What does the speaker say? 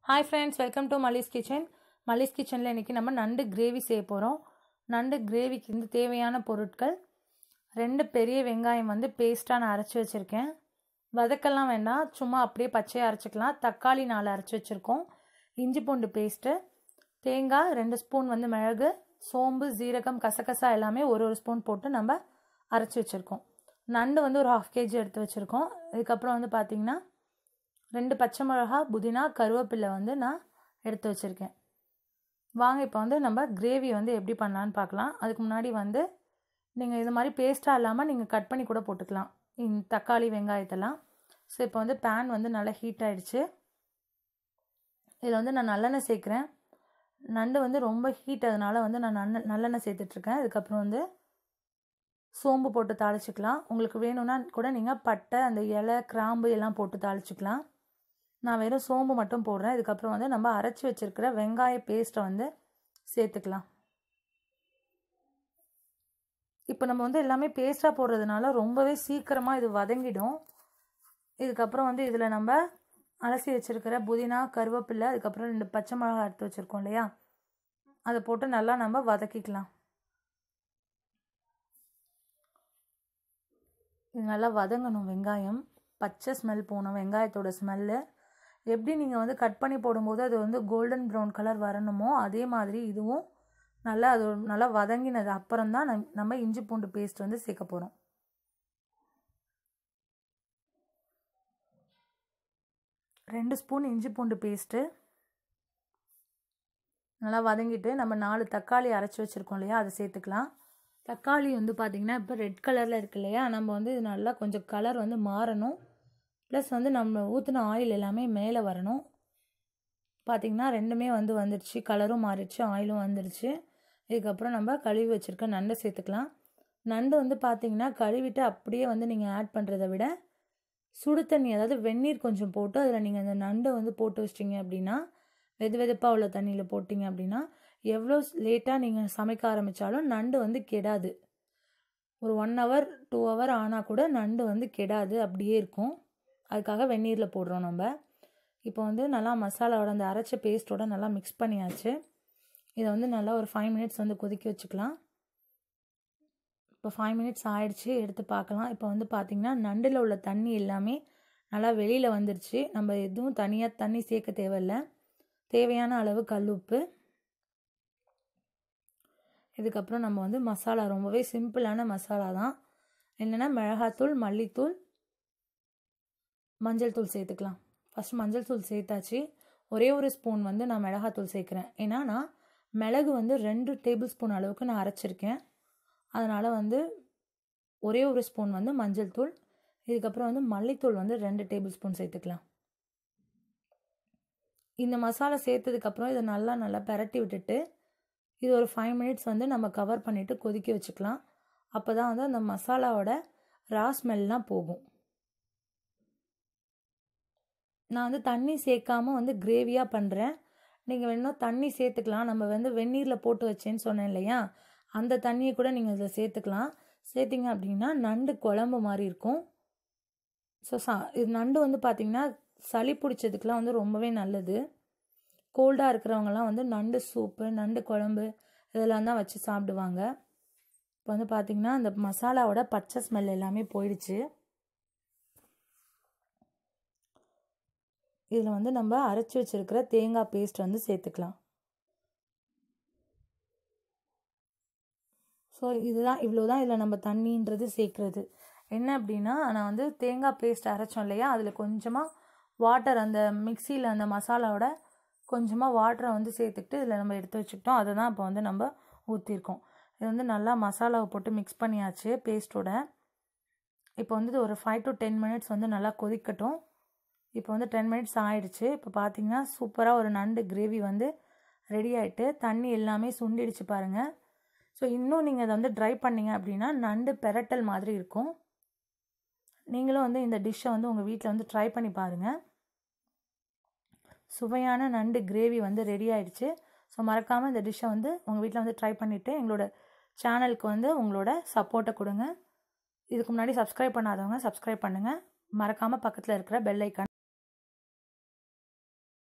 hi friends welcome to Malli's kitchen Malli's கிச்சனில் இன்றைக்கி நம்ம நண்டு கிரேவி செய்ய போகிறோம் நண்டு கிரேவிக்கு வந்து தேவையான பொருட்கள் ரெண்டு பெரிய வெங்காயம் வந்து பேஸ்ட்டாக நான் அரைச்சி வச்சுருக்கேன் வதக்கெல்லாம் வேண்டாம் சும்மா அப்படியே பச்சையாக அரைச்சிக்கலாம் தக்காளி நாலு அரைச்சி வச்சுருக்கோம் இஞ்சி பூண்டு பேஸ்ட்டு தேங்காய் ரெண்டு ஸ்பூன் வந்து மிளகு சோம்பு ஜீரகம் கசகசா எல்லாமே ஒரு ஒரு ஸ்பூன் போட்டு நம்ம அரைச்சி வச்சுருக்கோம் நண்டு வந்து ஒரு ஹாஃப் கேஜி எடுத்து வச்சுருக்கோம் இதுக்கப்புறம் வந்து பார்த்திங்கன்னா ரெண்டு பச்சை மிளகா புதினா கருவேப்பிலை வந்து நான் எடுத்து வச்சுருக்கேன் வாங்க இப்போ வந்து நம்ம கிரேவி வந்து எப்படி பண்ணலான்னு பார்க்கலாம் அதுக்கு முன்னாடி வந்து நீங்கள் இது மாதிரி பேஸ்ட்டாக இல்லாமல் நீங்கள் கட் பண்ணி கூட போட்டுக்கலாம் இந்த தக்காளி வெங்காயத்தெல்லாம் ஸோ இப்போ வந்து பேன் வந்து நல்லா ஹீட் ஆகிடுச்சு இதில் வந்து நான் நல்லெண்ணெய் சேர்க்குறேன் நண்டு வந்து ரொம்ப ஹீட் அதனால் வந்து நான் நல்ல நல்லெண்ணெய் சேர்த்துட்ருக்கேன் இதுக்கப்புறம் வந்து சோம்பு போட்டு தாளிச்சிக்கலாம் உங்களுக்கு வேணும்னா கூட நீங்கள் பட்டை அந்த இலை கிராம்பு எல்லாம் போட்டு தாளிச்சிக்கலாம் நான் வெறும் சோம்பு மட்டும் போடுறேன் இதுக்கப்புறம் வந்து நம்ம அரைச்சி வச்சுருக்கிற வெங்காய பேஸ்ட்டை வந்து சேர்த்துக்கலாம் இப்போ நம்ம வந்து எல்லாமே பேஸ்ட்டாக போடுறதுனால ரொம்பவே சீக்கிரமாக இது வதங்கிடும் இதுக்கப்புறம் வந்து இதில் நம்ம அலசி வச்சுருக்கிற புதினா கருவேப்பில்லை அதுக்கப்புறம் ரெண்டு பச்சை மிளகா எடுத்து வச்சுருக்கோம் இல்லையா அதை போட்டு நல்லா நம்ம வதக்கிக்கலாம் இது நல்லா வதங்கணும் வெங்காயம் பச்சை ஸ்மெல் போகணும் வெங்காயத்தோட ஸ்மெல்லு எப்படி நீங்கள் வந்து கட் பண்ணி போடும்போது அது வந்து கோல்டன் ப்ரௌன் கலர் வரணுமோ அதே மாதிரி இதுவும் நல்லா அது நல்லா வதங்கினது அப்புறம் தான் நம் நம்ம இஞ்சி பூண்டு பேஸ்ட் வந்து சேர்க்க போகிறோம் ரெண்டு ஸ்பூன் இஞ்சி பூண்டு பேஸ்ட்டு நல்லா வதங்கிட்டு நம்ம நாலு தக்காளி அரைச்சி வச்சுருக்கோம் இல்லையா அதை சேர்த்துக்கலாம் தக்காளி வந்து பார்த்திங்கன்னா இப்போ ரெட் கலரில் இருக்கு இல்லையா நம்ம வந்து இது நல்லா கொஞ்சம் கலர் வந்து மாறணும் ப்ளஸ் வந்து நம்ம ஊற்றின ஆயில் எல்லாமே மேலே வரணும் பார்த்திங்கன்னா ரெண்டுமே வந்து வந்துடுச்சு கலரும் மாறிடுச்சு ஆயிலும் வந்துடுச்சு இதுக்கப்புறம் நம்ம கழுவி வச்சுருக்க நண்டை சேர்த்துக்கலாம் நண்டு வந்து பார்த்திங்கன்னா கழுவிட்டு அப்படியே வந்து நீங்கள் ஆட் பண்ணுறத விட சுடு தண்ணி அதாவது வெந்நீர் கொஞ்சம் போட்டு அதில் நீங்கள் அந்த நண்டை வந்து போட்டு வச்சிட்டிங்க அப்படின்னா வெது வெதுப்பாக உள்ள தண்ணியில் போட்டிங்க அப்படின்னா எவ்வளோ லேட்டாக நீங்கள் சமைக்க ஆரம்பித்தாலும் நண்டு வந்து கெடாது ஒரு ஒன் ஹவர் டூ ஹவர் ஆனால் கூட நண்டு வந்து கெடாது அப்படியே இருக்கும் அதுக்காக வெந்நீரில் போடுறோம் நம்ம இப்போ வந்து நல்லா மசாலாவோட அந்த அரைச்ச பேஸ்ட்டோட நல்லா மிக்ஸ் பண்ணியாச்சு இதை வந்து நல்லா ஒரு ஃபைவ் மினிட்ஸ் வந்து கொதிக்க வச்சுக்கலாம் இப்போ ஃபைவ் மினிட்ஸ் ஆயிடுச்சு எடுத்து பார்க்கலாம் இப்போ வந்து பார்த்திங்கன்னா நண்டில் உள்ள தண்ணி எல்லாமே நல்லா வெளியில் வந்துருச்சு நம்ம எதுவும் தனியாக தண்ணி சேர்க்க தேவையில்லை தேவையான அளவு கல்லுப்பு இதுக்கப்புறம் நம்ம வந்து மசாலா ரொம்பவே சிம்பிளான மசாலா தான் என்னென்னா மிளகாத்தூள் மல்லித்தூள் மஞ்சள் தூள் சேர்த்துக்கலாம் ஃபஸ்ட் மஞ்சள் தூள் சேர்த்தாச்சு ஒரே ஒரு ஸ்பூன் வந்து நான் மிளகாத்தூள் சேர்க்குறேன் ஏன்னா நான் மிளகு வந்து ரெண்டு டேபிள் ஸ்பூன் அளவுக்கு நான் அரைச்சிருக்கேன் அதனால் வந்து ஒரே ஒரு ஸ்பூன் வந்து மஞ்சள் தூள் இதுக்கப்புறம் வந்து மல்லித்தூள் வந்து ரெண்டு டேபிள் ஸ்பூன் சேர்த்துக்கலாம் இந்த மசாலா சேர்த்ததுக்கப்புறம் இதை நல்லா நல்லா பெரட்டி விட்டுட்டு இது ஒரு ஃபைவ் மினிட்ஸ் வந்து நம்ம கவர் பண்ணிவிட்டு கொதிக்க வச்சுக்கலாம் அப்போ தான் வந்து அந்த மசாலாவோட ரா ஸ்மெல்லாம் போகும் நான் வந்து தண்ணி சேர்க்காமல் வந்து கிரேவியாக பண்ணுறேன் நீங்கள் வேணும் தண்ணி சேர்த்துக்கலாம் நம்ம வந்து வெந்நீரில் போட்டு வச்சேன்னு சொன்னேன் இல்லையா அந்த தண்ணியை கூட நீங்கள் இதில் சேர்த்துக்கலாம் சேர்த்திங்க அப்படின்னா நண்டு குழம்பு மாதிரி இருக்கும் ஸோ சா இது நண்டு வந்து பார்த்திங்கன்னா சளி பிடிச்சதுக்கெலாம் வந்து ரொம்பவே நல்லது கோல்டாக இருக்கிறவங்கலாம் வந்து நண்டு சூப்பு நண்டு குழம்பு இதெல்லாம் தான் வச்சு சாப்பிடுவாங்க இப்போ வந்து பார்த்திங்கன்னா அந்த மசாலாவோட பச்சை ஸ்மெல் எல்லாமே போயிடுச்சு இதில் வந்து நம்ம அரைச்சி வச்சுருக்கிற தேங்காய் பேஸ்ட் வந்து சேர்த்துக்கலாம் ஸோ இதுதான் இவ்வளோ தான் இதில் நம்ம தண்ணின்றது சேர்க்குறது என்ன அப்படின்னா நான் வந்து தேங்காய் பேஸ்ட் அரைச்சோம் இல்லையா அதில் கொஞ்சமாக வாட்டர் அந்த மிக்சியில் அந்த மசாலாவோட கொஞ்சமாக வாட்டரை வந்து சேர்த்துக்கிட்டு இதில் நம்ம எடுத்து வச்சுக்கிட்டோம் அதை தான் இப்போ வந்து நம்ம ஊற்றிருக்கோம் இது வந்து நல்லா மசாலாவை போட்டு மிக்ஸ் பண்ணியாச்சு பேஸ்ட்டோட இப்போ வந்து ஒரு ஃபைவ் டு டென் மினிட்ஸ் வந்து நல்லா கொதிக்கட்டும் இப்போ வந்து டென் மினிட்ஸ் ஆயிடுச்சு இப்போ பார்த்தீங்கன்னா சூப்பராக ஒரு நண்டு கிரேவி வந்து ரெடி ஆகிட்டு தண்ணி எல்லாமே சுண்டிடுச்சு பாருங்கள் ஸோ இன்னும் நீங்கள் அதை வந்து ட்ரை பண்ணிங்க அப்படின்னா நண்டு பெரட்டல் மாதிரி இருக்கும் நீங்களும் வந்து இந்த டிஷ்ஷை வந்து உங்கள் வீட்டில் வந்து ட்ரை பண்ணி பாருங்கள் சுவையான நண்டு கிரேவி வந்து ரெடி ஆயிடுச்சு ஸோ மறக்காமல் இந்த டிஷ்ஷை வந்து உங்கள் வீட்டில் வந்து ட்ரை பண்ணிவிட்டு எங்களோட சேனலுக்கு வந்து உங்களோட சப்போர்ட்டை கொடுங்க இதுக்கு முன்னாடி சப்ஸ்கிரைப் பண்ணாதவங்க சப்ஸ்கிரைப் பண்ணுங்கள் மறக்காமல் பக்கத்தில் இருக்கிற பெல் ஐக்கான்